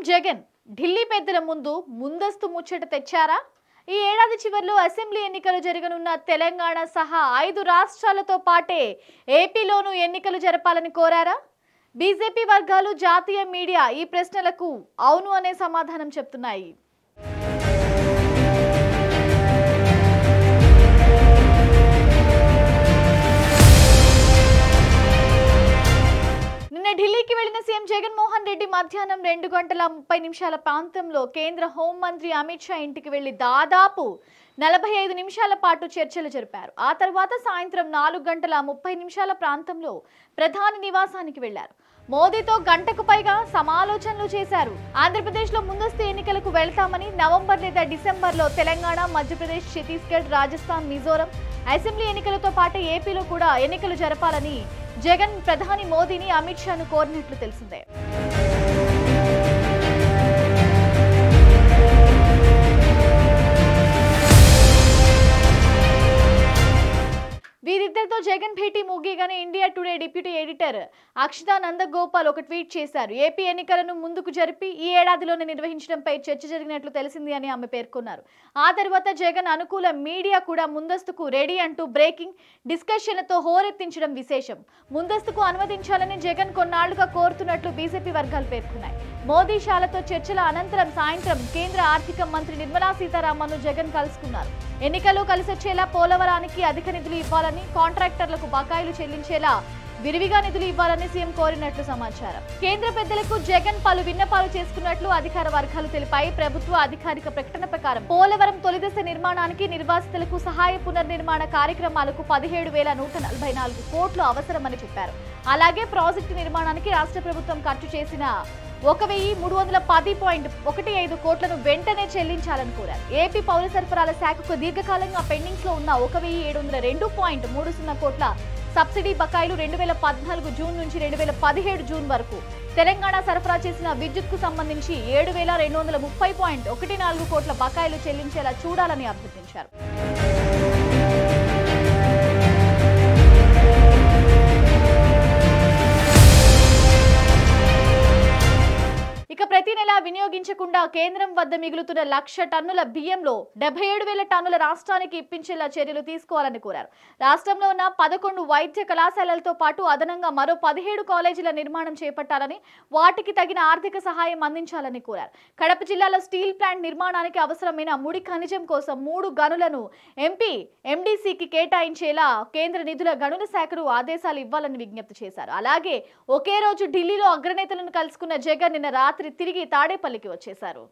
జగన్ ఢిల్లీ పెద్దల ముందు ముందస్తు ముచ్చట తెచ్చారా ఈ ఏడాది చివరిలో అసెంబ్లీ ఎన్నికలు జరగనున్న తెలంగాణ సహా ఐదు రాష్ట్రాలతో పాటే ఏపీలోనూ ఎన్నికలు జరపాలని కోరారా బీజేపీ వర్గాలు జాతీయ మీడియా ఈ ప్రశ్నలకు అవును అనే సమాధానం చెప్తున్నాయి నిన్న ఢిల్లీకి వెళ్లిన సీఎం జగన్మోహన్ రెడ్డి మధ్యాహ్నం రెండు గంటల ముప్పై నిమిషాల ప్రాంతంలో కేంద్ర హోంమంత్రి అమిత్ షా ఇంటికి వెళ్లి దాదాపు నలభై ఐదు నిమిషాల పాటు చర్చలు జరిపారు ఆ తర్వాత సాయంత్రం నాలుగు గంటల ముప్పై నిమిషాల ప్రాంతంలో ప్రధాని నివాసానికి వెళ్లారు మోదీతో గంటకు పైగా సమాలోచనలు చేశారు ఆంధ్రప్రదేశ్ లో ముందస్తు ఎన్నికలకు వెళ్తామని నవంబర్ లేదా డిసెంబర్ లో తెలంగాణ మధ్యప్రదేశ్ ఛత్తీస్గఢ్ రాజస్థాన్ మిజోరం అసెంబ్లీ ఎన్నికలతో పాటు ఏపీలో కూడా ఎన్నికలు జరపాలని జగన్ ప్రధాని మోదీని అమిత్ షాను కోరినట్లు తెలిసిందే వీరిద్దరితో జగన్ భేటీ ముగియగానే India Today deputy editor Akshita Nandagopal ఒక ట్వీట్ చేశారు ఏపీ ఎన్నికలను ముందుకు జరిపి ఈ ఏడాదిలోనే నిర్వహించడంపై చర్చ జరిగినట్లు తెలిసింది అని ఆమె పేర్కొన్నారు ఆ తర్వాత జగన్ అనుకూల మీడియా కూడా ముందస్తుకు రెడీ అంటూ బ్రేకింగ్ డిస్కషన్లతో హోరెత్తించడం విశేషం ముందస్తుకు అనుమతించాలని జగన్ కొన్నాళ్లుగా కోరుతున్నట్లు బీజేపీ వర్గాలు పేర్కొన్నాయి మోదీ షాలతో చర్చల అనంతరం సాయంత్రం కేంద్ర ఆర్థిక మంత్రి నిర్మలా సీతారామన్ను జగన్ కలుసుకున్నారు ఎన్నికలు కలిసొచ్చేలా పోలవరానికి అధిక నిధులు ఇవ్వాలని కాంట్రాక్టర్లకు బకాయిలు చెల్లించేలా విరివిగా నిధులు ఇవ్వాలని సీఎం కోరినట్లు సమాచారం కేంద్ర పెద్దలకు జగన్ పలు విన్నపాలు చేసుకున్నట్లు అధికార వర్గాలు తెలిపాయి ప్రభుత్వ అధికారిక ప్రకటన ప్రకారం పోలవరం తొలిదశ నిర్మాణానికి నిర్వాసితులకు సహాయ పునర్నిర్మాణ కార్యక్రమాలకు పదిహేడు వేల నూట నలభై నాలుగు కోట్లు అవసరమని చెప్పారు అలాగే ప్రాజెక్టు నిర్మాణానికి రాష్ట్ర ప్రభుత్వం ఖర్చు చేసిన ఒక వెయ్యి మూడు వందల పది పాయింట్ ఒకటి ఐదు కోట్లను వెంటనే చెల్లించాలని కోరారు ఏపీ పౌర సరఫరాల శాఖకు దీర్ఘకాలంగా పెండింగ్స్ లో ఉన్న ఒక వెయ్యి ఏడు వందల రెండు పాయింట్ మూడు సున్నా కోట్ల సబ్సిడీ బకాయిలు రెండు వేల పద్నాలుగు జూన్ నుంచి రెండు వేల పదిహేడు జూన్ వరకు తెలంగాణ సరఫరా చేసిన విద్యుత్కు సంబంధించి ఏడు వేల రెండు వందల ముప్పై పాయింట్ ఒకటి నాలుగు కోట్ల బకాయిలు చెల్లించేలా చూడాలని అభ్యర్థించారు ఇక ప్రతి నెల వినియోగించకుండా కేంద్రం వద్ద మిగులుతున్న లక్ష టన్నుల బియ్యంలో డెబ్బై ఏడు వేల టన్నుల రాష్ట్రానికి ఇప్పించేలా చర్యలు తీసుకోవాలని కోరారు రాష్ట్రంలో ఉన్న పదకొండు వైద్య కళాశాలలతో పాటు అదనంగా మరో పదిహేడు కాలేజీల నిర్మాణం చేపట్టాలని వాటికి తగిన ఆర్థిక సహాయం అందించాలని కోరారు కడప జిల్లాలో స్టీల్ ప్లాంట్ నిర్మాణానికి అవసరమైన ముడి ఖనిజం కోసం మూడు గనులను ఎంపీ ఎండీసీకి కేటాయించేలా కేంద్ర నిధుల గనుల శాఖను ఆదేశాలు ఇవ్వాలని విజ్ఞప్తి చేశారు అలాగే ఒకే రోజు ఢిల్లీలో అగ్రనేతలను కలుసుకున్న జగన్ నిన్న రాత్రి తిరిగి తాడేపల్లికి వచ్చేశారు